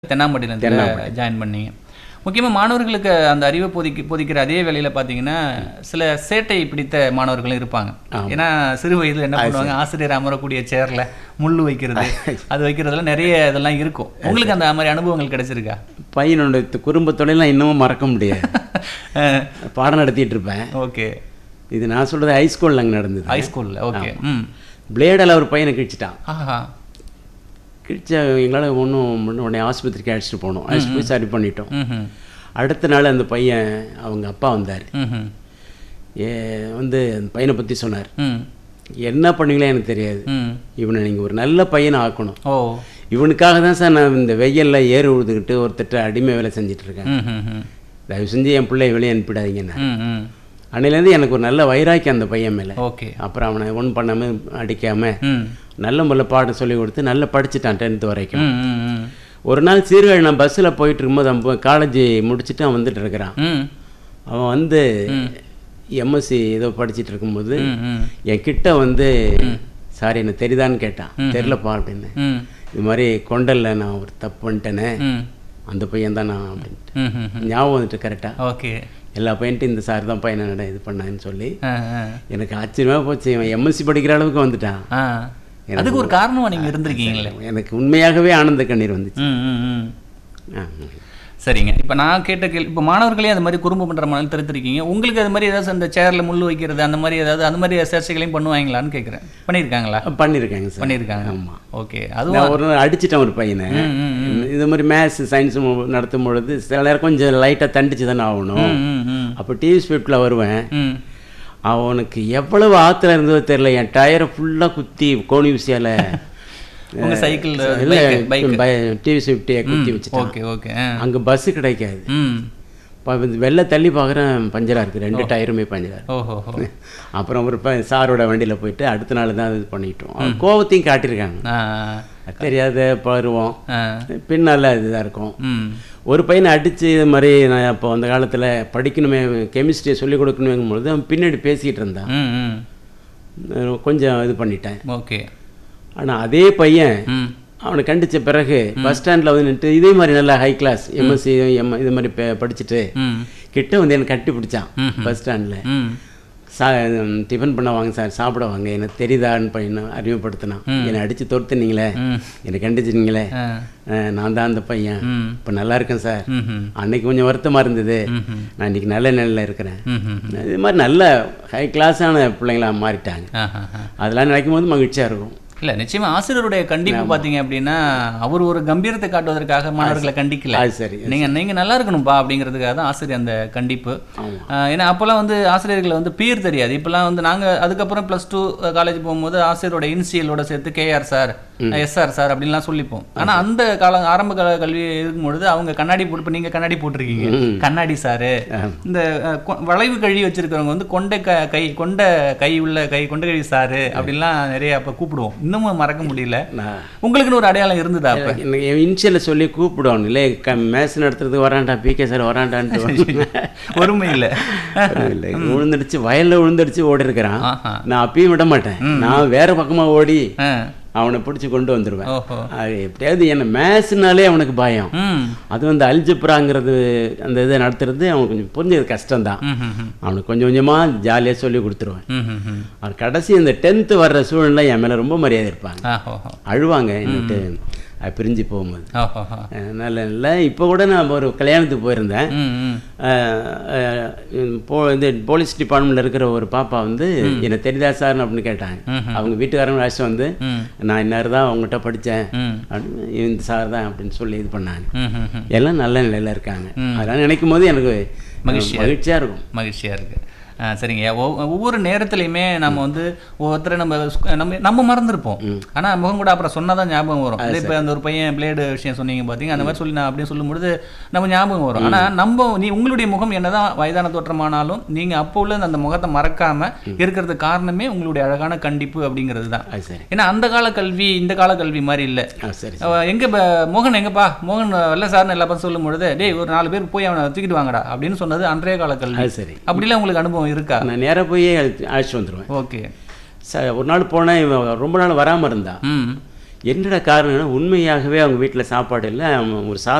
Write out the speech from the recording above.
தென்னாம்பட்டினத்தில் join பண்ணீங்க முக்கியமாக மாணவர்களுக்கு அந்த அறிவை போதிக்க போதிக்கிற அதே வேளையில் பார்த்தீங்கன்னா சில சேட்டை பிடித்த மாணவர்களும் இருப்பாங்க ஏன்னா சிறு வயதில் என்ன பண்ணுவாங்க ஆசிரியர் அமரக்கூடிய சேரில் முள் வைக்கிறது அது வைக்கிறதுல நிறைய இதெல்லாம் இருக்கும் உங்களுக்கு அந்த மாதிரி அனுபவங்கள் கிடைச்சிருக்கா பையனோட குடும்பத்தோடலாம் இன்னமும் மறக்க முடியாது பாடம் நடத்திட்டு இருப்பேன் ஓகே இது நான் சொல்றது ஹைஸ்கூலில் அங்கே நடந்தது ஹைஸ்கூலில் ஓகே ம் பிளேடால் ஒரு பையனை கிழிச்சிட்டான் ஆஹா கிழிச்சா எங்களால் ஒன்றும் உடனே ஆஸ்பத்திரிக்கு அழைச்சிட்டு போனோம் அழைச்சிட்டு போய் சரி பண்ணிட்டோம் ம் அடுத்த நாள் அந்த பையன் அவங்க அப்பா வந்தார் ம் ஏ வந்து அந்த பையனை பற்றி சொன்னார் ம் என்ன பண்ணுவீங்களோ எனக்கு தெரியாது ம் இவனை நீங்கள் ஒரு நல்ல பையனை ஆக்கணும் ஓ இவனுக்காக தான் சார் நான் இந்த வெயிலில் ஏறு உழுதுகிட்டு ஒருத்தட்ட அடிமை வேலை செஞ்சுட்டு இருக்கேன் ம் ம் ம் தயவு செஞ்சு என் பிள்ளைய வெளியே அனுப்பிடாதீங்கண்ணா ம் ம் அன்னையிலேருந்து எனக்கு ஒரு நல்ல வைராக்கியம் அந்த பையன் மேலே ஓகே அப்புறம் அவனை ஒன்றும் பண்ணாமல் அடிக்காமல் ம் நல்ல முறையில் பாடம் சொல்லி கொடுத்து நல்லா படிச்சுட்டான் டென்த்து வரைக்கும் ம் ம் ம் ஒரு நாள் சீர்காழி நான் பஸ்ஸில் போயிட்டு இருக்கும்போது அவன் காலேஜ் முடிச்சுட்டு அவன் வந்துட்டு இருக்கிறான் ம் அவன் வந்து எம்எஸ்சி ஏதோ படிச்சுட்டு இருக்கும்போது ம் ம் என் கிட்ட வந்து சாரி என்ன தெரியுதான்னு கேட்டான் தெரிலப்பா அப்படின்னு ம் இது மாதிரி கொண்டல்ல நான் ஒரு தப்பு பண்ணிட்டேனே ம் அந்த பையன் தான் நான் அப்படின்ட்டு ம் ம் ம் ஞாபகம் வந்துட்டு கரெக்டாக ஓகே எல்லா பையன்ட்டும் இந்த சார் தான் பையனை நட இது பண்ணான்னு சொல்லி ஆ ஆ எனக்கு ஆச்சரியமாக போச்சு இவன் எம்எஸ்சி படிக்கிற அளவுக்கு வந்துட்டான் ஆ அதுக்கு ஒரு காரணமா நீங்க இருந்திருக்கீங்களே எனக்கு உண்மையாகவே ஆனந்த கண்ணீர் வந்துச்சு ம் ம் ம் ஆ, ம். சரிங்க இப்போ நான் கேட்ட கேள்வி இப்போ மாணவர்களே அந்த மாதிரி குறும்பு பண்ணுற மாதிரி தெரிஞ்சிருக்கீங்க உங்களுக்கு அது மாதிரி ஏதாச்சும் அந்த சேரில் முள் வைக்கிறது அந்த மாதிரி ஏதாவது அந்த மாதிரி சேர்ச்சைகளையும் பண்ணுவாங்களான்னு கேட்குறேன் பண்ணியிருக்காங்களா பண்ணியிருக்காங்க சார் பண்ணியிருக்காங்க ஆமா. ஓகே அதுவும் நான் ஒரு நாள் அடிச்சிட்டேன் ஒரு பையனை ம், ம், இது மாதிரி மேத்ஸ் சயின்ஸ் நடத்தும் பொழுது சில நேரம் கொஞ்சம் லைட்டாக தண்டிச்சு தானே ஆகணும் ம் ம் ம் அப்போ டிவி ஸ்விஃப்டில் வருவேன் ம் அவனுக்கு எவ்வளவு ஆத்திரம் இருந்ததோ தெரியல என் டயரை ஃபுல்லாக குத்தி கோணி ஊசியால் உங்க சைக்கிள் இல்லை பைக் டிவி ஸ்விஃப்டியை குத்தி வச்சுட்டான் ஓகே ஓகே அங்கே பஸ்ஸு கிடைக்காது ம் இப்போ வெளில தள்ளி பார்க்குறேன் பஞ்சராக இருக்குது ரெண்டு டயருமே பஞ்சராக ஓஹோ ஹோ அப்புறம் ஒரு ப சாரோட வண்டியில் போயிட்டு அடுத்த நாள் தான் இது பண்ணிட்டோம் அவன் கோவத்தையும் காட்டியிருக்காங்க ஆ தெரியாத பருவம் ஆ பின்னால் இதுதான் இருக்கும் ம் ஒரு பையனை அடித்து இது மாதிரி நான் அப்போ அந்த காலத்தில் படிக்கணுமே கெமிஸ்ட்ரியை சொல்லிக் கொடுக்கணுங்கும் பொழுது அவன் பின்னாடி பேசிக்கிட்டு இருந்தான் ம் ம் நான் கொஞ்சம் இது பண்ணிட்டேன் ஓகே ஆனால் அதே பையன் ம் அவனை கண்டிச்ச பிறகு பஸ் ஸ்டாண்டில் வந்து நின்று இதே மாதிரி நல்லா ஹை கிளாஸ் எம்எஸ்சி எம் இது மாதிரி ப- படிச்சுட்டு ம் கிட்ட வந்து என்னை கட்டி பிடிச்சான் பஸ் ஸ்டாண்டில் ம் சா டிஃபன் பண்ண வாங்க சார் சாப்பிட வாங்க எனக்கு தெரியுதான்னு பையனை அறிமுகப்படுத்தினான் என்னை அடித்து தொடுத்துனீங்களே ம் என்னை கண்டிச்சினீங்களே ஆ அஹ் நான் தான் அந்த பையன் ம் இப்போ நல்லா இருக்கேன் சார் ம் ம் அன்னைக்கு கொஞ்சம் வருத்தமாக இருந்தது ம்ஹும். நான் இன்னைக்கு நல்ல நிலையில் இருக்கிறேன் ம் ம் இது மாதிரி நல்ல ஹை கிளாஸான பிள்ளைங்களா மாறிட்டாங்க ஆஹா ஆ அதெல்லாம் நினைக்கும் போது மகிழ்ச்சியாக இருக்கும் இல்ல நிச்சயமா ஆசிரியருடைய கண்டிப்பு பாத்தீங்க அப்படின்னா அவர் ஒரு கம்பீரத்தை காட்டுவதற்காக மாணவர்களை கண்டிக்கல அது சரி நீங்க நீங்க நல்லா இருக்கணும்பா அப்படிங்கிறதுக்காக தான் ஆசிரியர் அந்த கண்டிப்பு ஆஹ் ஏன்னா அப்போல்லாம் வந்து ஆசிரியர்களை வந்து பேர் தெரியாது இப்போல்லாம் வந்து நாங்க அதுக்கப்புறம் ப்ளஸ் டூ காலேஜ் போகும்போது ஆசிரியரோட இனிஷியலோட சேர்த்து கேஆர் சார் எஸ்ஆர் சார் அப்படின்லாம் சொல்லிப்போம் ஆனா அந்த கால ஆரம்ப கால கல்வி இருக்கும் பொழுது அவங்க கண்ணாடி போட்டு இப்ப நீங்க கண்ணாடி போட்டிருக்கீங்க கண்ணாடி சாரு இந்த அஹ், கொ- வளைவு கழி வச்சிருக்கிறவங்க வந்து கொண்ட க கை கொண்ட கை உள்ள கை கொண்ட கழி சாரு அப்படின்லாம் நிறைய அப்ப கூப்பிடுவோம் இன்னமும் மறக்க முடியல நான் உங்களுக்குன்னு ஒரு அடையாளம் இருந்ததா அப்ப எனக்கு என் இனிஷியலில் சொல்லி கூப்பிடுவான் இல்லை க மேட்ச் நடத்துறதுக்கு வரான்டா பிகே சார் வரான்டான்ட்டு ஒருமை இல்ல இல்லை விழுந்துடுச்சு வயலில் விழுந்துடுச்சு ஓடி இருக்கிறான் ஆஹா. நான் அப்பயும் விட மாட்டேன் நான் வேற பக்கமாக ஓடி ஆ. அவனை பிடிச்சி கொண்டு வந்துடுவேன் ஓஹோ அது எப்படியாவது என்ன மேத்ஸ்னாலே அவனுக்கு பயம் ம் அது வந்து அல்ஜிப்ராங்கிறது அந்த இதை நடத்துறது அவனுக்கு கொஞ்சம் புரிஞ்சது கஷ்டம்தான் ம் ம் ம் அவனுக்கு கொஞ்சம் கொஞ்சமாக ஜாலியாக சொல்லி கொடுத்துருவேன் ம் ம் ம் அவன் கடைசி இந்த டென்த்து வர்ற சூழ்நிலை என் மேலே ரொம்ப மரியாதை இருப்பாங்க ஆ ஹோ ஹோ அழுவாங்க என்னட்டு அது பிரிஞ்சு போகும்போது ஓ ஹோ ஹோ அஹ் நல்ல இல்லை இப்போ கூட நான் ஒரு கல்யாணத்துக்கு போயிருந்தேன் ம் ம் அஹ் அஹ் போ இது போலீஸ் டிபார்ட்மெண்ட்டில் இருக்கிற ஒரு பாப்பா வந்து என்னை தெரியுதா சார் அப்படின்னு கேட்டாங்க அவங்க வீட்டுக்காரங்க அழைச்சிட்டு வந்து ம் நான் இன்னார் தான் அவங்ககிட்ட படித்தேன் ம் அப்படின்னு இந்த சார் தான் அப்படின்னு சொல்லி இது பண்ணாங்க ம் ம் ம் எல்லாம் நல்ல நிலையில் இருக்காங்க அதெல்லாம் நினைக்கும் போது எனக்கு மகிழ்ச்சியா மகிழ்ச்சியாக இருக்கும் மகிழ்ச்சியா இருக்கு ஆ, சரிங்க ஒவ்- ஒவ்வொரு நேரத்துலையுமே நம்ம வந்து ஒவ்வொருத்தரை நம்ம ஸ்கூ- நம்ம நம்ம மறந்துருப்போம் ஆனா முகம் கூட அப்புறம் சொன்னாதான் ஞாபகம் வரும் இதே இப்போ அந்த ஒரு பையன் பிளேடு விஷயம் சொன்னீங்க பாத்தீங்க அந்த மாதிரி சொல்லி நான் அப்படின்னு சொல்லும்பொழுது நம்ம ஞாபகம் வரும் ஆனா நம்ம நீ உங்களுடைய முகம் என்னதான் வயதான தோற்றமானாலும் நீங்க அப்போ உள்ள அந்த முகத்தை மறக்காம இருக்கிறதுக்கு காரணமே உங்களுடைய அழகான கண்டிப்பு அப்படிங்கிறது தான் அது சரி ஏன்னா அந்த கால கல்வி இந்த கால கல்வி மாதிரி இல்லை ஆ சரி அவ எங்க ப- மோகன் எங்கப்பா மோகன் வெள்ள சார்னு எல்லா பக்கம் சொல்லும் பொழுது டேய் ஒரு நாலு பேர் போய் அவனை தூக்கிட்டு வாங்கடா அப்படின்னு சொன்னது அன்றைய கால கல்வி அது சரி அப்படிலாம் உங்களுக்கு அனுபவம் இருக்கா நான் நேராக போய் அழைச்சி வந்துடுவேன் ஓகே ச ஒரு நாள் போனேன் இவன் ரொம்ப நாள் வராமல் இருந்தா ம் என்னடா காரணம்னா உண்மையாகவே அவங்க வீட்டில் சாப்பாடு இல்லை அவன் ஒரு சா